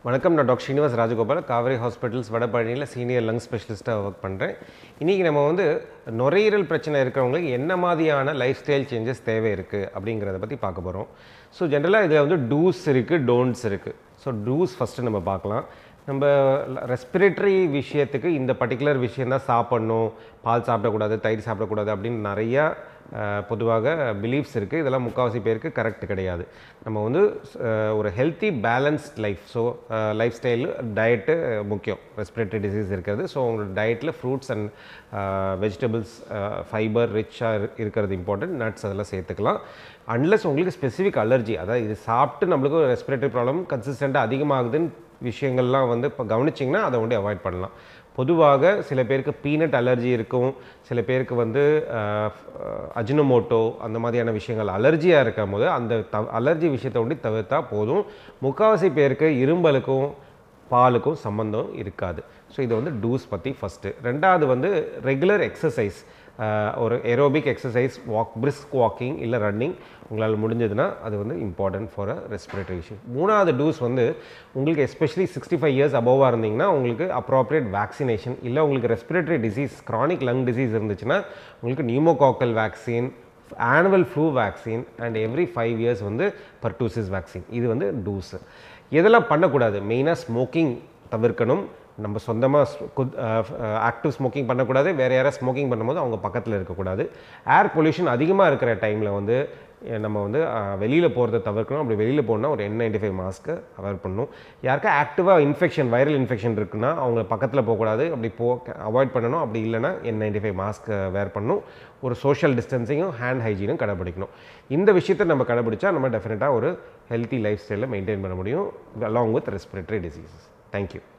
வணக்கம் நான் doctor Srinivas Rajagopal Kaveri hospitals வடபழனியில் சீனியர் லங் ஸ்பெஷலிஸ்ட்டாக ஒர்க் பண்ணுறேன் இன்றைக்கி நம்ம வந்து நுரையீரல் பிரச்சனை இருக்கிறவங்களுக்கு என்ன மாதிரியான லைஃப் ஸ்டைல் சேஞ்சஸ் தேவை இருக்குது அப்படிங்கிறத பற்றி பார்க்க போகிறோம் ஸோ ஜென்ரலாக இதில் வந்து டூஸ் இருக்குது டோன்ட்ஸ் இருக்குது ஸோ டூஸ் ஃபஸ்ட்டு நம்ம பார்க்கலாம் நம்ம ரெஸ்பிரேட்டரி விஷயத்துக்கு இந்த பர்டிகுலர் விஷயம் தான் சாப்பிட்ணும் பால் சாப்பிடக்கூடாது தயிர் சாப்பிடக்கூடாது அப்படின்னு நிறையா அஹ், பொதுவாக பிலீஃப்ஸ் இருக்குது இதெல்லாம் முக்கால்வாசி பேருக்கு கரெக்ட் கிடையாது நம்ம வந்து அஹ், ஒரு healthy balanced life so life style diet முக்கியம் ரெஸ்பிரேட்டரி டிசீஸ் இருக்கிறது ஸோ உங்களோட டயட்டில் ஃப்ரூட்ஸ் அண்ட் வெஜிடபிள்ஸ் ஃபைபர் ரிச்சாக இருக்கிறது இம்பார்ட்டன்ட் நட்ஸ் அதெல்லாம் சேர்த்துக்கலாம் அன்லஸ் உங்களுக்கு ஸ்பெசிஃபிக் அலர்ஜி அதாவது இது சாப்பிட்டு நம்மளுக்கு ஒரு ரெஸ்பிரேட்டரி ப்ராப்ளம் கன்சிஸ்டண்ட்டாக அதிகமாகுதுன்னு விஷயங்கள்லாம் வந்து இப்போ கவனிச்சிங்கன்னா அதை வந்து அவாய்ட் பண்ணலாம் பொதுவாக சில பேருக்கு பீனட் அலர்ஜி இருக்கும் சில பேருக்கு வந்து அஜினோமோட்டோ அந்த மாதிரியான விஷயங்கள் அலர்ஜியாக இருக்கும் போது அந்த த அலர்ஜி விஷயத்தை ஒண்டி தவிர்த்தா போதும் முக்கால்வாசி பேருக்கு இரும்பலுக்கும் பாலுக்கும் சம்மந்தம் இருக்காது ஸோ இது வந்து டூஸ் பற்றி ஃபஸ்ட்டு ரெண்டாவது வந்து ரெகுலர் எக்ஸசைஸ் ஒரு aerobic exercise walk brisk walking இல்லை ரன்னிங் உங்களால் முடிஞ்சதுன்னா அது வந்து important for uh respiratory issue மூணாவது டூஸ் வந்து உங்களுக்கு எஸ்பெஷலி சிக்ஸ்டி ஃபைவ் இயர்ஸ் அபோவாக இருந்தீங்கன்னா உங்களுக்கு அப்ராப்ரியேட் வேக்சினேஷன் இல்லை உங்களுக்கு respiratory disease chronic lung disease இருந்துச்சுன்னா உங்களுக்கு pneumococcal vaccine annual flu vaccine and every five years வந்து பர்டூசிஸ் வேக்சின் இது வந்து டூஸு இதெல்லாம் பண்ணக்கூடாது மெயினாக ஸ்மோக்கிங் தவிர்க்கணும் நம்ம சொந்தமாக ஆக்டிவ் ஸ்மோக்கிங் பண்ணக்கூடாது வேறு யாராவது ஸ்மோக்கிங் பண்ணும்போது அவங்க பக்கத்தில் இருக்கக்கூடாது ஏர் பொல்யூஷன் அதிகமாக இருக்கிற டைமில் வந்து அஹ், நம்ம வந்து வெளியில் போகிறத தவிர்க்கணும் அப்படி வெளியில் போனால் ஒரு N ninety five mask avoid பண்ணணும் யாருக்கா ஆக்டிவாக இன்ஃபெக்ஷன் வைரல் இன்ஃபெக்ஷன் இருக்குன்னா அவங்க பக்கத்தில் போகக்கூடாது அப்படி போ அவாய்ட் பண்ணணும் அப்படி இல்லைன்னா N ninety five mask wear பண்ணணும் ஒரு சோஷியல் டிஸ்டன்சிங்கும் ஹேண்ட் ஹைஜீனும் கடைபிடிக்கணும் இந்த விஷயத்தை நம்ம கடைபிடிச்சா நம்ம டெஃபினட்டாக ஒரு ஹெல்த்தி லைஃப் ஸ்டைலில் மெயின்டைன் பண்ண முடியும் along with respiratory diseases thank you